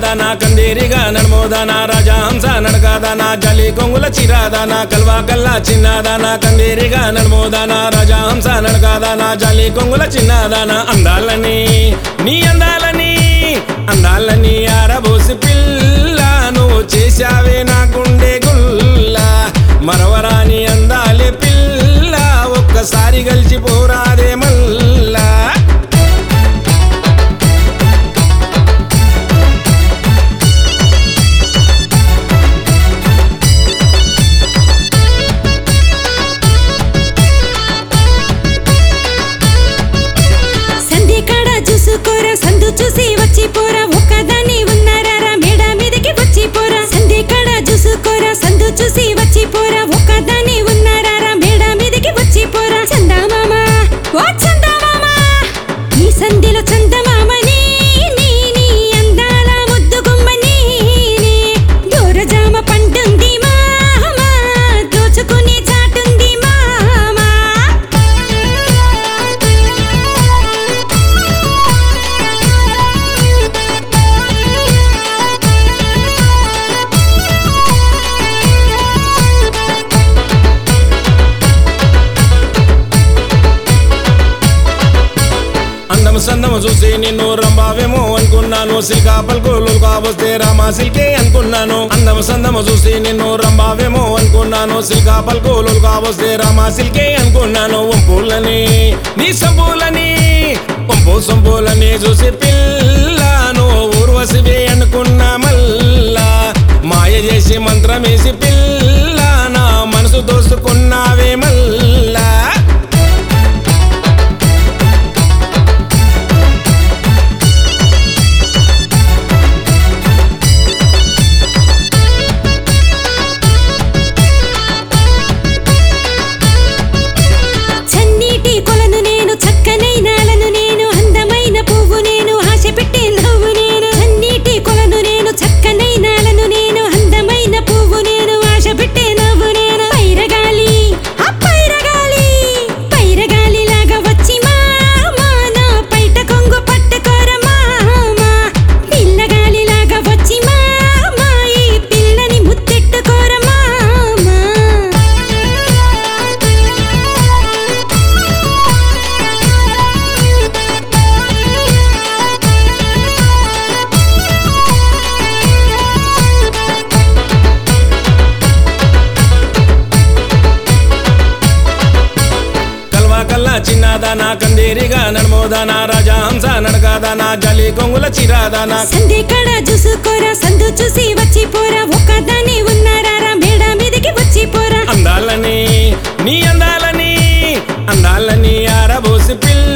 చిన్నదాన కందేరిగా నడమోదాన రాజహంస నడకాదాన జలి కొంగుల చిరాదాన కల్వా కల్లా చిన్నదాన కందేరిగా నడమోదాన రాజహంస నడకాదాన జలి కొంగుల చిన్నదాన అందాలని నీ అందాలని అందాలని ఆరబోసి పిల్ల నువ్వు చేశావే నా గుండె గుల్ల మరవరాని అందాలే పిల్ల ఒక్కసారి కలిసి పోరాదే మల్లా సంధి కాడ చూసుకోరా సందు చూసి వచ్చి పోరా ఒక్కదాన్ని ఉన్నారా మేడ మీదకి వచ్చి పోరా సంధి కాడ చూసుకోరా సందు చూసి వచ్చి పోరా ఒక్కదాన్ని ఉన్నారా మేడ మీదకి వచ్చి పోరా చందమామ ఓ చందమామ ఈ సంధిలో చందమామని నీ నీ అందాల ముద్దు గుమ్మని నీ దూరజామ పండుంది మామ దోచుకుని చాటుంది మామ అందము సందము చూసి నిన్ను రంబావేమో అనుకున్నాను సిల్కా పలుకులు కాబోస్తే రామా సిల్కే అనుకున్నాను అందము సందము చూసి నిన్ను రంబావేమో అనుకున్నాను సిల్కా పలుకులు కాబోస్తే రామా సిల్కే అనుకున్నాను వంపులని నీ సంపులని వంపు సంపులని చూసి పిల్లను ఊర్వశివే అనుకున్నా మల్లా మాయ చేసి మంత్రమేసి పిల్ల నా మనసు దోసుకున్నావే మల్లా చన్నీటి కొలను నేను చక్కనైనాలను నేను అందమైన పువ్వు నేను ఆశ పెట్టే నవ్వు నేను చన్నీటి కొలను నేను చక్కనైనాలను నేను అందమైన పువ్వు నేను ఆశ పెట్టే నవ్వు నేను పైరగాలి ఆ పైరగాలి పైరగాలి లాగా వచ్చి మామా నా పైట కొంగు పట్టుకోర మామా పిల్లగాలి లాగా వచ్చి మామా ఈ పిల్లని ముత్తెట్టుకోర మామా కల్వా కల్లా చిన్నదాన కందేరిగా నడమోదాన రాజహంస నడకాదాన జలి కొంగుల చిరాదాన సంధి కాడ చూసుకోరా సందు చూసి వచ్చి పోరా ఒక్కదాన్ని ఉన్నారా మేడ మీదకి వచ్చి పోరా అందాలని నీ అందాలని అందాలని ఆరబోసి పిల్ల